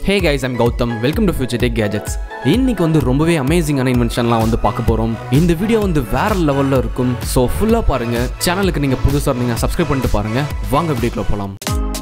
hey guys I'm Gautham welcome to future tech gadgets இன்னைக்கு வந்து ரொம்பவே அமேசிங்கான இன்வென்ஷன்லாம் வந்து பார்க்க போகிறோம் இந்த வீடியோ வந்து வேற லெவலில் இருக்கும் ஸோ ஃபுல்லாக பாருங்க சேனலுக்கு நீங்கள் புதுசாக இருந்தீங்க சப்ஸ்கிரைப் பண்ணிட்டு பாருங்க வாங்க வீடியோக்குள்ள போகலாம்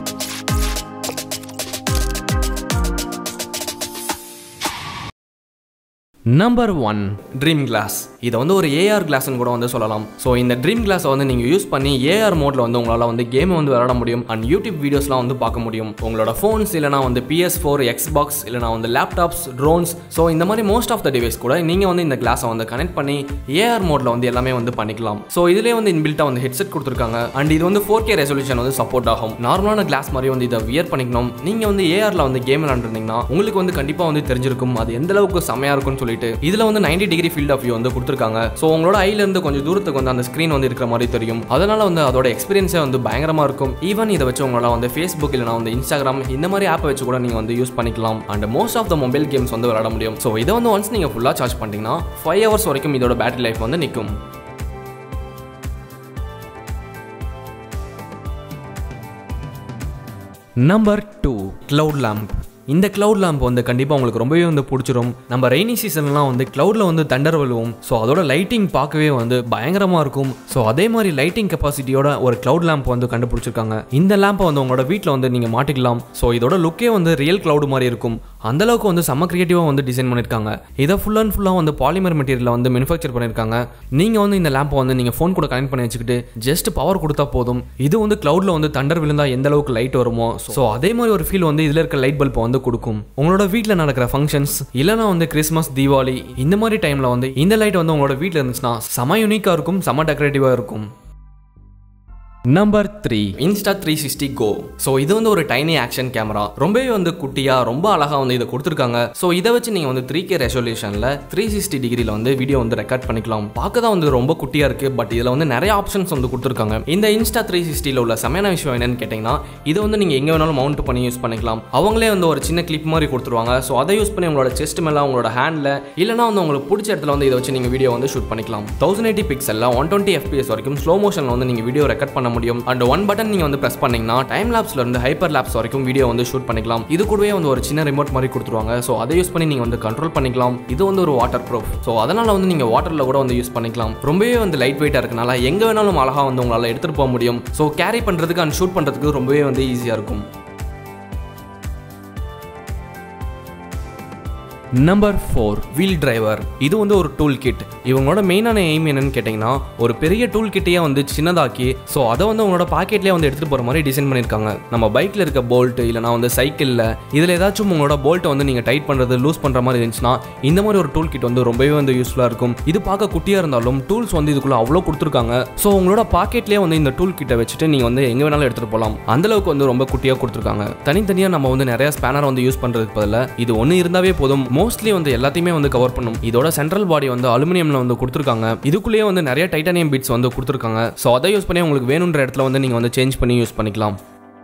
நம்பர் ஒன் ட்ரீம் கிளாஸ் இதை வந்து ஒரு ஏஆர் கிளாஸ்னு கூட வந்து சொல்லலாம் ஸோ இந்த ட்ரீம் கிளாஸை வந்து நீங்கள் யூஸ் பண்ணி ஏஆர் மோடில் வந்து உங்களால் வந்து கேமை வந்து விளையாட முடியும் அண்ட் யூடியூப் வீடியோஸ்லாம் வந்து பார்க்க முடியும் உங்களோட ஃபோன்ஸ் இல்லைனா வந்து பிஎஸ் ஃபோர் எக்ஸ்பாக்ஸ் இல்லைனா வந்து லேப்டாப்ஸ் ட்ரோன்ஸ் ஸோ இந்த மாதிரி மோஸ்ட் ஆஃப் த டிவைஸ் கூட நீங்கள் வந்து இந்த கிளாஸை வந்து கனெக்ட் பண்ணி ஏஆர் மோடில் வந்து எல்லாமே வந்து பண்ணிக்கலாம் ஸோ இதிலே வந்து இன்பில்ட்டாக வந்து ஹெட்செட் கொடுத்துருக்காங்க அண்ட் இது வந்து ஃபோர் கே ரெசல்யூஷன் வந்து சப்போர்ட் ஆகும் நார்மலான கிளாஸ் மாதிரி வந்து இதை வியர் பண்ணிக்கணும் நீங்கள் வந்து ஏஆரில் வந்து கேம் விளாண்டுருந்தீங்கன்னா உங்களுக்கு வந்து கண்டிப்பாக வந்து தெரிஞ்சிருக்கும் அது எந்த அளவுக்கு செம்மையாக இருக்கும்னு சொல்லிட்டு இதில் வந்து 90 டிகிரி ஃபீல்ட் ஆஃப் வியூ வந்து கொடுத்துருக்காங்க ஸோ உங்களோட ஐல இருந்து கொஞ்சம் தூரத்துக்கு வந்து அந்த ஸ்க்ரீன் வந்து இருக்கிற மாதிரி தெரியும் அதனால வந்து அதோட எக்ஸ்பீரியன்ஸே வந்து பயங்கரமாக இருக்கும் ஈவன் இதை வச்சு உங்களால் வந்து ஃபேஸ்புக் இல்லைனா வந்து இன்ஸ்டாகிராம் இந்த மாதிரி ஆப்பை வச்சு கூட நீங்கள் வந்து யூஸ் பண்ணிக்கலாம் and most of the mobile games வந்து விளையாட முடியும் ஸோ இதை வந்து ஒன்ஸ் நீங்கள் ஃபுல்லாக சார்ஜ் பண்ணிட்டீங்கன்னா ஃபைவ் ஹவர்ஸ் வரைக்கும் இதோட பேட்டரி லைஃப் வந்து நிற்கும் நம்பர் டூ க்ளவுட் லேம்ப் இந்த க்ளவுட் லேம்ப் வந்து கண்டிப்பாக உங்களுக்கு ரொம்பவே வந்து பிடிச்சிரும் நம்ம ரெய்னி சீசன்லாம் வந்து க்ளவுடில் வந்து தண்டர் விழுவும் ஸோ அதோட லைட்டிங் பார்க்கவே வந்து பயங்கரமாக இருக்கும் ஸோ அதே மாதிரி லைட்டிங் கெப்பாசிட்டியோட ஒரு க்ளவுட் லேம்ப் வந்து கண்டுபிடிச்சிருக்காங்க இந்த லேம்பை வந்து உங்களோட வீட்டில் வந்து நீங்கள் மாட்டிக்கலாம் ஸோ இதோட லுக்கே வந்து ரியல் க்ளவுட் மாதிரி இருக்கும் அந்த அளவுக்கு வந்து செம்ம கிரியேட்டிவாக வந்து டிசைன் பண்ணியிருக்காங்க இதை ஃபுல் அண்ட் ஃபுல்லாக வந்து பாலிமர் மெட்டீரியலில் வந்து மேனுஃபேக்சர் பண்ணியிருக்காங்க நீங்கள் வந்து இந்த லேம்பை வந்து நீங்கள் ஃபோன் கூட கனெக்ட் பண்ணி வச்சுக்கிட்டு ஜஸ்ட் பவர் கொடுத்தா போதும் இது வந்து க்ளவுடில் வந்து தண்டர் விழுந்தா எந்த அளவுக்கு லைட் வருமோ ஸோ அதே மாதிரி ஒரு ஃபீல் வந்து இதில் இருக்க லைட் பல்பை வந்து கொடுக்கும் உங்களோட வீட்டில் நடக்கிற ஃபங்க்ஷன்ஸ் இல்லைனா வந்து கிறிஸ்மஸ் தீபாவளி இந்த மாதிரி டைமில் வந்து இந்த லைட் வந்து உங்களோட வீட்டில் இருந்துச்சுன்னா செம யூனிக்காக இருக்கும் செம டெக்கரேட்டிவாக இருக்கும் number three Insta three sixty go so இது வந்து ஒரு டைனி ஆக்ஷன் கேமரா ரொம்பவே வந்து குட்டியாக ரொம்ப அழகாக வந்து இதை கொடுத்துருக்காங்க ஸோ இதை வச்சு நீங்கள் வந்து த்ரீ கே ரெசல்யூஷனில் த்ரீ சிக்ஸ்டி டிகிரியில் வந்து வீடியோ வந்து ரெக்கார்ட் பண்ணிக்கலாம் பார்க்க தான் வந்து ரொம்ப குட்டியாக இருக்குது பட் இதில் வந்து நிறைய ஆப்ஷன்ஸ் வந்து கொடுத்துருக்காங்க இந்த இன்ஸ்டா த்ரீ சிக்ஸ்டியில் உள்ள செமையான விஷயம் என்னன்னு கேட்டிங்கன்னா இதை வந்து நீங்கள் எங்கே வேணாலும் மவுண்ட் பண்ணி யூஸ் பண்ணிக்கலாம் அவங்களே வந்து ஒரு சின்ன கிளிப் மாதிரி கொடுத்துருவாங்க ஸோ அதை யூஸ் பண்ணி உங்களோட செஸ்ட் மேலே உங்களோட ஹேண்டில் இல்லைனா வந்து உங்களுக்கு பிடிச்ச இடத்துல வந்து இதை வச்சு நீங்கள் வீடியோ வந்து ஷூட் பண்ணிக்கலாம் தௌசண்ட் எயிட்டி பிக்சலில் ஒன் டுவெண்ட்டி எஃபிஎஸ் வரைக்கும் ஸ்லோ மோஷனில் வந்து நீங்கள் வீடியோ ரெக்கார்ட் பண்ண முடியும் அண்ட் ஒன் பட்டன் நீங்கள் வந்து ப்ரெஸ் பண்ணீங்கன்னா டைம் லேப்ஸ்ல இருந்து ஹைப்பர் லேப்ஸ் வரைக்கும் வீடியோ வந்து ஷூட் பண்ணிக்கலாம் இது கூடவே வந்து ஒரு சின்ன ரிமோட் மாதிரி கொடுத்துருவாங்க ஸோ அதை யூஸ் பண்ணி நீங்கள் வந்து கண்ட்ரோல் பண்ணிக்கலாம் இது வந்து ஒரு வாட்டர் ப்ரூஃப் ஸோ அதனால் வந்து நீங்கள் வாட்டரில் கூட வந்து யூஸ் பண்ணிக்கலாம் ரொம்பவே வந்து லைட் வெயிட்டாக இருக்கனால எங்கே வேணாலும் அழகாக வந்து உங்களால் எடுத்துகிட்டு போக முடியும் ஸோ கேரி பண்ணுறதுக்கு அண்ட் ஷூட் பண்ணுறதுக்கு ரொம்பவே வந்து ஈஸியாக இருக்கும் நம்பர் ஃபோர் வீல் டிரைவர் இது வந்து ஒரு டூல் கிட் இவங்களோட மெயினான எய்ம் என்னன்னு கேட்டிங்கன்னா ஒரு பெரிய டூல் கிட்டையே வந்து சின்னதாக்கி ஸோ அதை வந்து உங்களோட பாக்கெட்லேயே வந்து எடுத்துகிட்டு போகிற மாதிரி டிசைன் பண்ணியிருக்காங்க நம்ம பைக்கில் இருக்க போல்ட் இல்லைனா வந்து சைக்கிளில் இதில் ஏதாச்சும் உங்களோட போல்ட்டை வந்து நீங்கள் டைட் பண்ணுறது லூஸ் பண்ணுற மாதிரி இருந்துச்சுன்னா இந்த மாதிரி ஒரு டூல் கிட் வந்து ரொம்பவே வந்து யூஸ்ஃபுல்லாக இருக்கும் இது பார்க்க குட்டியாக இருந்தாலும் டூல்ஸ் வந்து இதுக்குள்ளே அவ்வளோ கொடுத்துருக்காங்க ஸோ உங்களோட பாக்கெட்லேயே வந்து இந்த டூல் கிட்டை வச்சுட்டு நீங்கள் வந்து எங்கே வேணாலும் எடுத்துகிட்டு போகலாம் அந்தளவுக்கு வந்து ரொம்ப குட்டியாக கொடுத்துருக்காங்க தனித்தனியாக நம்ம வந்து நிறைய ஸ்பேனர் வந்து யூஸ் பண்ணுறதுக்கு பதிலாக இது ஒன்று இருந்தாவே போதும் மோஸ்ட்லி வந்து எல்லாத்தையுமே வந்து கவர் பண்ணும் இதோட சென்ட்ரல் பாடி வந்து அலுமினியம்ல வந்து கொடுத்துருக்காங்க இதுக்குள்ளேயே வந்து நிறைய டைட்டானியம் பீட்ஸ் வந்து கொடுத்துருக்காங்க ஸோ அதை யூஸ் பண்ணி உங்களுக்கு வேணுன்ற இடத்துல வந்து நீங்கள் வந்து சேஞ்ச் பண்ணி யூஸ் பண்ணிக்கலாம்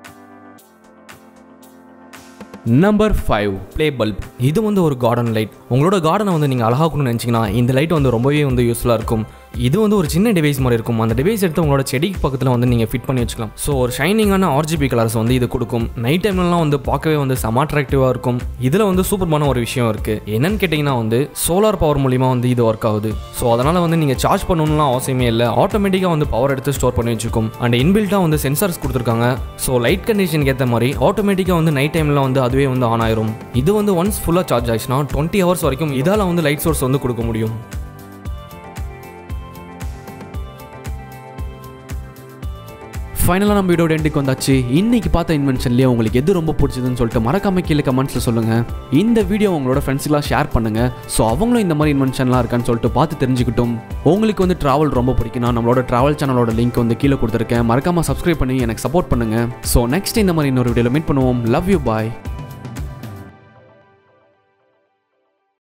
நம்பர் ஃபைவ் ப்ளே பல்ப் இது வந்து ஒரு கார்டன் லைட் உங்களோட கார்டனை வந்து நீங்கள் அழகாக்கணும்னு நினச்சிங்கன்னா இந்த லைட் வந்து ரொம்பவே வந்து யூஸ்ஃபுல்லாக இருக்கும் இது வந்து ஒரு சின்ன டிவைஸ் மாதிரி இருக்கும் அந்த டிவைஸ் எடுத்து உங்களோட செடிக்கு பக்கத்தில் வந்து நீங்கள் ஃபிட் பண்ணி வச்சுக்கலாம் ஸோ ஒரு ஷைனிங்கான ஆர்ஜிபி கலர்ஸ் வந்து இது கொடுக்கும் நைட் டைம்லலாம் வந்து பார்க்கவே வந்து செம அட்ராக்டிவாக இருக்கும் இதில் வந்து சூப்பர்மான ஒரு விஷயம் இருக்குது என்னன்னு கேட்டிங்கன்னா வந்து சோலார் பவர் மூலிமா வந்து இது ஒர்க் ஆகுது ஸோ அதனால் வந்து நீங்கள் சார்ஜ் பண்ணணும்லாம் அவசியமே இல்லை ஆட்டோமேட்டிக்காக வந்து பவர் எடுத்து ஸ்டோர் பண்ணி வச்சுக்கும் அண்ட் இன்பில்ட்டாக வந்து சென்சார்ஸ் கொடுத்துருக்காங்க ஸோ லைட் கண்டிஷனுக்கு ஏற்ற மாதிரி ஆட்டோமேட்டிக்காக வந்து நைட் டைமில் வந்து அதுவே வந்து ஆன் ஆயிரும் இது வந்து ஒன்ஸ் ஃபுல்லாக சார்ஜ் ஆயிடுச்சுன்னா டுவெண்ட்டி ஹவர்ஸ் வரைக்கும் இதால் வந்து லைட் சோர்ஸ் வந்து கொடுக்க முடியும் ஃபைனலாக நம்ம வீடியோ எண்டுக்கு வந்தாச்சு இன்னைக்கு பார்த்த இன்வென்ஷன்லேயே உங்களுக்கு எது ரொம்ப பிடிச்சதுன்னு சொல்லிட்டு மறக்காம கீழே கமெண்ட்ஸில் சொல்லுங்கள் இந்த வீடியோ உங்களோட ஃப்ரெண்ட்ஸ்லாம் ஷேர் பண்ணுங்கள் ஸோ அவங்களும் இந்த மாதிரி இன்வென்ஷன்லாம் இருக்கான்னு சொல்லிட்டு பார்த்து தெரிஞ்சுக்கிட்டும் உங்களுக்கு வந்து ட்ராவல் ரொம்ப பிடிக்கும்னா நம்மளோட ட்ராவல் சேனலோட லிங்க் வந்து கீழே கொடுத்துருக்கேன் மறக்காம சப்ஸ்கிரைப் பண்ணி எனக்கு சப்போர்ட் பண்ணுங்கள் ஸோ நெக்ஸ்ட் இந்த மாதிரி இன்னொரு வீடியோவில் மீட் பண்ணுவோம் லவ் யூ பாய்